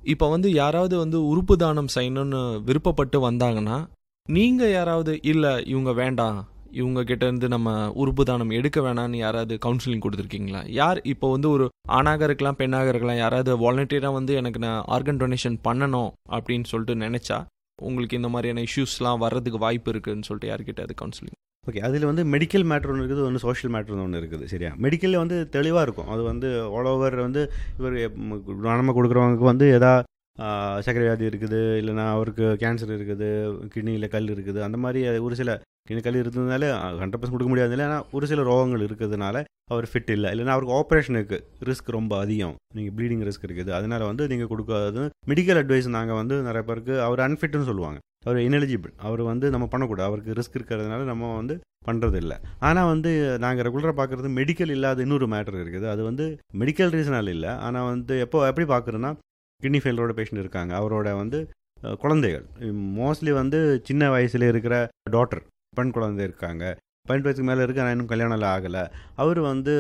இப்போ வந்து யாராவது வந்து உறுப்பு தானம் செய்யணும்னு விருப்பப்பட்டு வந்தாங்கன்னா நீங்க யாராவது இல்ல இவங்க வேண்டாம் இவங்க கிட்ட இருந்து நம்ம உறுப்பு தானம் எடுக்க வேணாம்னு யாராவது கவுன்சிலிங் கொடுத்துருக்கீங்களா யார் இப்போ வந்து ஒரு ஆணாக இருக்கலாம் பெண்ணாக இருக்கலாம் யாராவது வாலண்டியராக வந்து எனக்கு நான் ஆர்கன் டொனேஷன் பண்ணணும் அப்படின்னு சொல்லிட்டு நினைச்சா உங்களுக்கு இந்த மாதிரியான இஷ்யூஸ்லாம் வர்றதுக்கு வாய்ப்பு இருக்குன்னு சொல்லிட்டு யார்கிட்ட அது கவுன்சிலிங் ஓகே அதில் வந்து மெடிக்கல் மேட்ரு ஒன்று இருக்குது ஒன்று சோஷியல் மேட்ரு ஒன்று இருக்குது சரியா மெடிக்கலில் வந்து தெளிவாக இருக்கும் அது வந்து ஆல் ஓவர் வந்து இவர் நம்ம கொடுக்குறவங்களுக்கு வந்து எதா ஆஹ், சர்க்கரை வியாதி இருக்குது இல்லைன்னா அவருக்கு கேன்சர் இருக்குது கிட்னியில் கல் இருக்குது அந்த மாதிரி ஒரு சில கிட்னி கல் இருந்ததுனால ஹண்ட்ரட் பர்சன்ட் கொடுக்க முடியாதுனால ஆனால் ஒரு சில ரோகங்கள் இருக்கிறதுனால அவர் ஃபிட் இல்லை இல்லைன்னா அவருக்கு ஆப்ரேஷனுக்கு ரிஸ்க் ரொம்ப அதிகம் நீங்கள் ப்ளீடிங் ரிஸ்க் இருக்குது அதனால வந்து நீங்கள் கொடுக்காது மெடிக்கல் அட்வைஸ் நாங்கள் வந்து நிறைய பேருக்கு அவர் அன்ஃபிட்னு சொல்லுவாங்க அவர் இனெலிஜிபிள் அவர் வந்து நம்ம பண்ணக்கூடாது அவருக்கு ரிஸ்க் இருக்கிறதுனால நம்ம வந்து பண்ணுறது இல்லை ஆனால் வந்து நாங்கள் ரெகுலராக பார்க்குறது மெடிக்கல் இல்லாத இன்னொரு மேட்டர் இருக்குது அது வந்து மெடிக்கல் ரீசனால் இல்லை ஆனால் வந்து எப்போ எப்படி பார்க்குறோன்னா கிட்னி ஃபெயிலரோட பேஷண்ட் இருக்காங்க அவரோட வந்து அஹ், குழந்தைகள் மோஸ்ட்லி வந்து சின்ன வயசுல இருக்கிற டாட்டர் பெண் குழந்தை இருக்காங்க பதினெட்டு வயசுக்கு மேலே இருக்கு ஆனால் இன்னும் கல்யாணம் எல்லாம் ஆகலை அவர் வந்து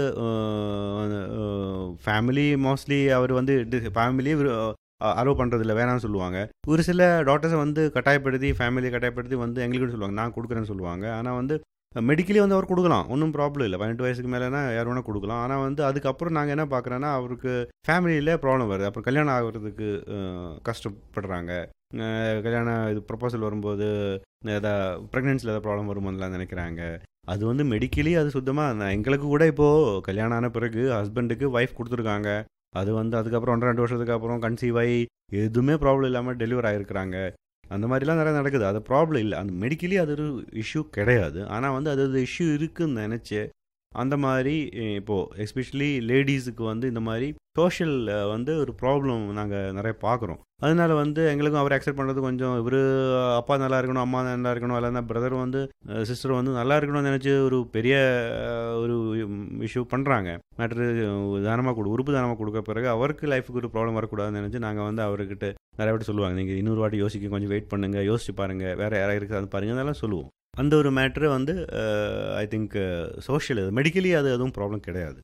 ஃபேமிலி மோஸ்ட்லி அவர் வந்து ஃபேமிலியே அலோவ் பண்ணுறதில்ல வேணாம்னு சொல்லுவாங்க ஒரு சில டாக்டர்ஸை வந்து கட்டாயப்படுத்தி ஃபேமிலியை கட்டாயப்படுத்தி வந்து எங்களுக்கு சொல்லுவாங்க நான் கொடுக்குறேன்னு சொல்லுவாங்க ஆனால் வந்து மெடிக்கலி வந்து அவர் கொடுக்கலாம் ஒன்றும் ப்ராப்ளம் இல்லை பதினெட்டு வயசுக்கு மேலேனா யார் வேணால் கொடுக்கலாம் ஆனால் வந்து அதுக்கப்புறம் நாங்கள் என்ன பார்க்குறோன்னா அவருக்கு ஃபேமிலியில் ப்ராப்ளம் வருது அப்புறம் கல்யாணம் ஆகிறதுக்கு அஹ், கஷ்டப்படுறாங்க அஹ், கல்யாணம் இது ப்ரப்போசல் வரும்போது ஏதாவது ப்ரெக்னென்சியில் ஏதாவது ப்ராப்ளம் வரும்போதுலாம் நினைக்கிறாங்க அது வந்து மெடிக்கலி அது சுத்தமாக எங்களுக்கு கூட இப்போது கல்யாணம் ஆன பிறகு ஹஸ்பண்டுக்கு ஒய்ஃப் கொடுத்துருக்காங்க அது வந்து அதுக்கப்புறம் ஒன்றரை ரெண்டு வருஷத்துக்கு அப்புறம் கன்சீவ் ஆகி எதுவுமே ப்ராப்ளம் இல்லாமல் டெலிவர் ஆகிருக்கிறாங்க அந்த மாதிரிலாம் நிறைய நடக்குது அது ப்ராப்ளம் இல்லை அந்த மெடிக்கலி அது ஒரு இஷ்யூ கிடையாது ஆனால் வந்து அது ஒரு இஷ்யூ இருக்குன்னு நினச்சி அந்த மாதிரி அஹ், இப்போ எஸ்பெஷலி லேடிஸுக்கு வந்து இந்த மாதிரி சோஷியல் வந்து ஒரு ப்ராப்ளம் நாங்கள் நிறைய பார்க்குறோம் அதனால வந்து எங்களுக்கும் அவர் அக்செப்ட் பண்ணுறது கொஞ்சம் இவர் அப்பா நல்லா இருக்கணும் அம்மா நல்லா இருக்கணும் இல்லைன்னா பிரதர் வந்து சிஸ்டர் வந்து நல்லா இருக்கணும்னு நினச்சி ஒரு பெரிய அஹ், ஒரு இஷ்யூ பண்ணுறாங்க மேட்ரு தானமாக கொடு உறுப்பு தானமாக கொடுக்க பிறகு அவருக்கு லைஃபுக்கு ஒரு ப்ராப்ளம் வரக்கூடாதுன்னு நினச்சி நாங்கள் வந்து அவர்கிட்ட நிறைய வாட்டி சொல்லுவாங்க நீங்கள் இன்னொரு வாட்டி யோசிக்க கொஞ்சம் வெயிட் பண்ணுங்கள் யோசிச்சு பாருங்கள் வேறு யாராவது இருக்குது பாருங்கள் அதெல்லாம் சொல்லுவோம் அந்த ஒரு மேட்ரு வந்து ஐ திங்க் சோஷியல் மெடிக்கலி அது எதுவும் ப்ராப்ளம் கிடையாது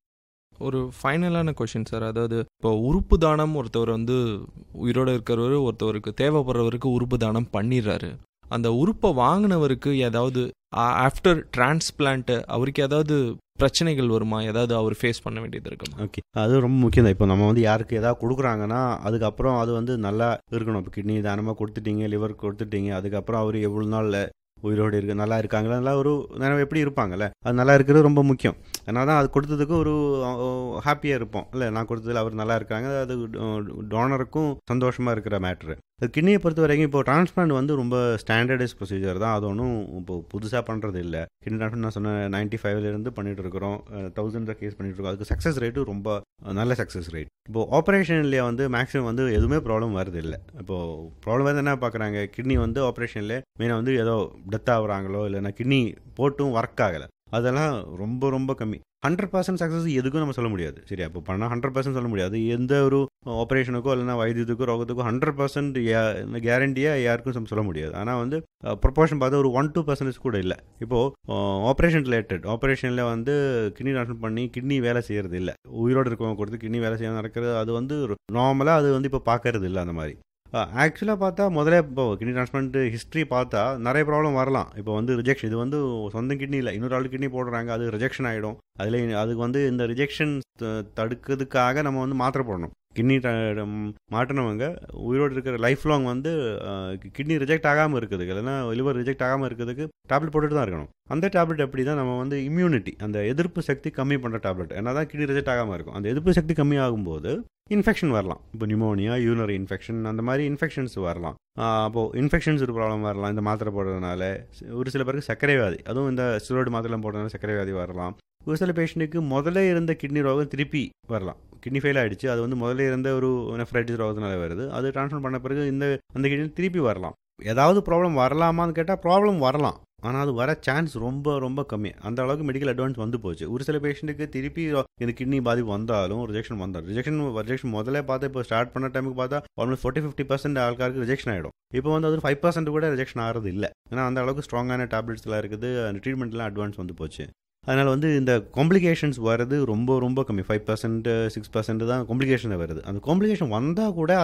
ஒரு ஃபைனலான கொஷின் சார் அதாவது இப்போ உறுப்பு தானம் ஒருத்தவர் வந்து உயிரோட இருக்கிறவர் ஒருத்தவருக்கு தேவைப்படுறவருக்கு உறுப்பு தானம் பண்ணிடுறாரு அந்த உறுப்பை வாங்கினவருக்கு ஏதாவது ஆஃப்டர் டிரான்ஸ்பிளான்ட் அவருக்கு ஏதாவது பிரச்சனைகள் வருமா ஏதாவது அவர் ஃபேஸ் பண்ண வேண்டியது இருக்குமா ஓகே அது ரொம்ப முக்கியம் தான் இப்போ நம்ம வந்து யாருக்கு ஏதாவது கொடுக்குறாங்கன்னா அதுக்கப்புறம் அது வந்து நல்லா இருக்கணும் இப்போ கிட்னி தானமாக கொடுத்துட்டீங்க லிவர் கொடுத்துட்டீங்க அதுக்கப்புறம் அவர் எவ்வளோ நாளில் உயிரோடு இருக்கு நல்லா இருக்காங்களா நல்லா ஒரு நேரம் எப்படி இருப்பாங்கல்ல அது நல்லா இருக்கிறது ரொம்ப முக்கியம் அதனால தான் அது கொடுத்ததுக்கு ஒரு ஹாப்பியாக இருப்போம் இல்லை நான் கொடுத்ததில் அவர் நல்லா இருக்காங்க அது டோனருக்கும் சந்தோஷமாக இருக்கிற மேட்ரு அது கிட்னியை பொறுத்த வரைக்கும் இப்போ டிரான்ஸ்பிளான்ட் வந்து ரொம்ப ஸ்டாண்டர்டைஸ் ப்ரொசீஜர் தான் அது ஒன்றும் இப்போ புதுசாக பண்ணுறது இல்லை கிட்னி டிரான்ஸ்பிளான்ட் நான் சொன்ன நைன்ட்டி ஃபைவ்லேருந்து பண்ணிட்டு இருக்கிறோம் தௌசண்ட் கேஸ் பண்ணிட்டு இருக்கோம் அதுக்கு சக்ஸஸ் ரேட்டு ரொம்ப நல்ல சக்ஸஸ் ரேட் இப்போ ஆப்ரேஷன்லேயே வந்து மேக்ஸிமம் வந்து எதுவுமே ப்ராப்ளம் வருது இல்லை இப்போது ப்ராப்ளம் வந்து என்ன பார்க்குறாங்க கிட்னி வந்து ஆப்ரேஷனில் மெயினாக வந்து ஏதோ டெத் ஆகுறாங்களோ இல்லைன்னா கிட்னி போட்டும் ஒர்க் ஆகலை அதெல்லாம் ரொம்ப ரொம்ப கம்மி ஹண்ட்ரட் பர்சன்ட் சக்ஸஸ் எதுக்கும் நம்ம சொல்ல முடியாது சரியா இப்போ பண்ணால் ஹண்ட்ரட் பர்சன்ட் சொல்ல முடியாது எந்த ஒரு ஆப்ரேஷனுக்கோ இல்லைனா வைத்தியத்துக்கோ ரோகத்துக்கோ ஹண்ட்ரட் பர்சன்ட் கேரண்டியாக யாருக்கும் நம்ம சொல்ல முடியாது ஆனால் வந்து ப்ரொபோர்ஷன் பார்த்தா ஒரு ஒன் டூ பர்சன்டேஜ் கூட இல்லை இப்போது ஆப்ரேஷன் ரிலேட்டட் ஆப்ரேஷனில் வந்து கிட்னி ட்ரான்ஸ்ஃபர் பண்ணி கிட்னி வேலை செய்கிறது இல்லை உயிரோடு இருக்கவங்க கொடுத்து கிட்னி வேலை செய்ய நடக்கிறது அது வந்து நார்மலாக அது வந்து இப்போ பார்க்கறது இல்லை அந்த மாதிரி ஆக்சுவலாக பார்த்தா முதல்ல இப்போ கிட்னி டிரான்ஸ்பிளான்ட் ஹிஸ்ட்ரி பார்த்தா நிறைய ப்ராப்ளம் வரலாம் இப்போ வந்து ரிஜெக்ஷன் இது வந்து சொந்த கிட்னி இல்லை இன்னொரு ஆள் கிட்னி போடுறாங்க அது ரிஜெக்ஷன் ஆகிடும் அதில் அதுக்கு வந்து இந்த ரிஜெக்ஷன் தடுக்கிறதுக்காக நம்ம வந்து மாத்திரை போடணும் கிட்னி மாட்டினவங்க உயிரோடு இருக்கிற லைஃப் லாங் வந்து கிட்னி ரிஜெக்ட் ஆகாமல் இருக்குதுக்கு இல்லைன்னா லிவர் ரிஜெக்ட் ஆகாமல் இருக்கிறதுக்கு டேப்லெட் போட்டுட்டு தான் இருக்கணும் அந்த டேப்லெட் எப்படி தான் நம்ம வந்து இம்யூனிட்டி அந்த எதிர்ப்பு சக்தி கம்மி பண்ணுற டேப்லெட் என்ன தான் கிட்னி ரிஜெக்ட் ஆகாமல் இருக்கும் அந்த எதிர்ப்பு சக்தி கம்மி ஆகும்போது இன்ஃபெக்ஷன் வரலாம் இப்போ நிமோனியா யூனரி இன்ஃபெக்ஷன் அந்த மாதிரி இன்ஃபெக்ஷன்ஸ் வரலாம் அப்போது இன்ஃபெக்ஷன்ஸ் ஒரு ப்ராப்ளம் வரலாம் இந்த மாத்திரை போடுறதுனால ஒரு சில பேருக்கு சர்க்கரை வியாதி அதுவும் இந்த ஸ்டெராய்டு மாத்திரை போடுறதுனால சர்க்கரை வியாதி வரலாம் ஒரு சில பேஷண்ட்டுக்கு முதல்ல இருந்த கிட்னி ரோகம் திருப்பி வரலாம் கிட்னி ஃபெயில் ஆகிடுச்சு அது வந்து முதல்ல இருந்த ஒரு நெஃப்ரைட்டிஸ் ரோகத்தினால வருது அது ட்ரான்ஸ்ஃபர் பண்ண பிறகு இந்த அந்த கிட்னி திருப்பி வரலாம் ஏதாவது ப்ராப்ளம் வரலாமான்னு கேட்டால் ப்ராப்ளம் வரலாம் ஆனால் அது வர சான்ஸ் ரொம்ப ரொம்ப கம்மி அந்த அளவுக்கு மெடிக்கல் அட்வான்ஸ் வந்து போச்சு ஒரு சில பேஷண்ட்டுக்கு திருப்பி இந்த கிட்னி பாதிப்பு வந்தாலும் ரிஜெக்ஷன் வந்தாலும் ரிஜெக்ஷன் ரிஜெக்ஷன் முதல்ல பார்த்தா இப்போ ஸ்டார்ட் பண்ண டைமுக்கு பார்த்தா ஆல்மோஸ்ட் ஃபார்ட்டி ஃபிஃப்டி பர்சன்ட் ஆൾக்காருக்கு ரிஜெக்ஷன் ஆகிடும் இப்போ வந்து அது ஃபைவ் பர்சன்ட் கூட ரிஜெக்ஷன் ஆகிறது இல்லை ஏன்னா அந்த அளவுக்கு ஸ்ட்ராங்கான டேப்லெட்ஸ்லாம் இருக்குது அந்த ட்ரீட்மெண்ட்லாம் அட்வான்ஸ் வந்து போச்சு அதனால் வந்து இந்த காம்ப்ளிகேஷன்ஸ் வர்றது ரொம்ப ரொம்ப கம்மி ஃபைவ் பர்சன்ட் சிக்ஸ் பர்சன்ட் தான் காம்ப்ளிகேஷன் வருது அந்த காம்ப்ளிகேஷன் வந்தால் கூட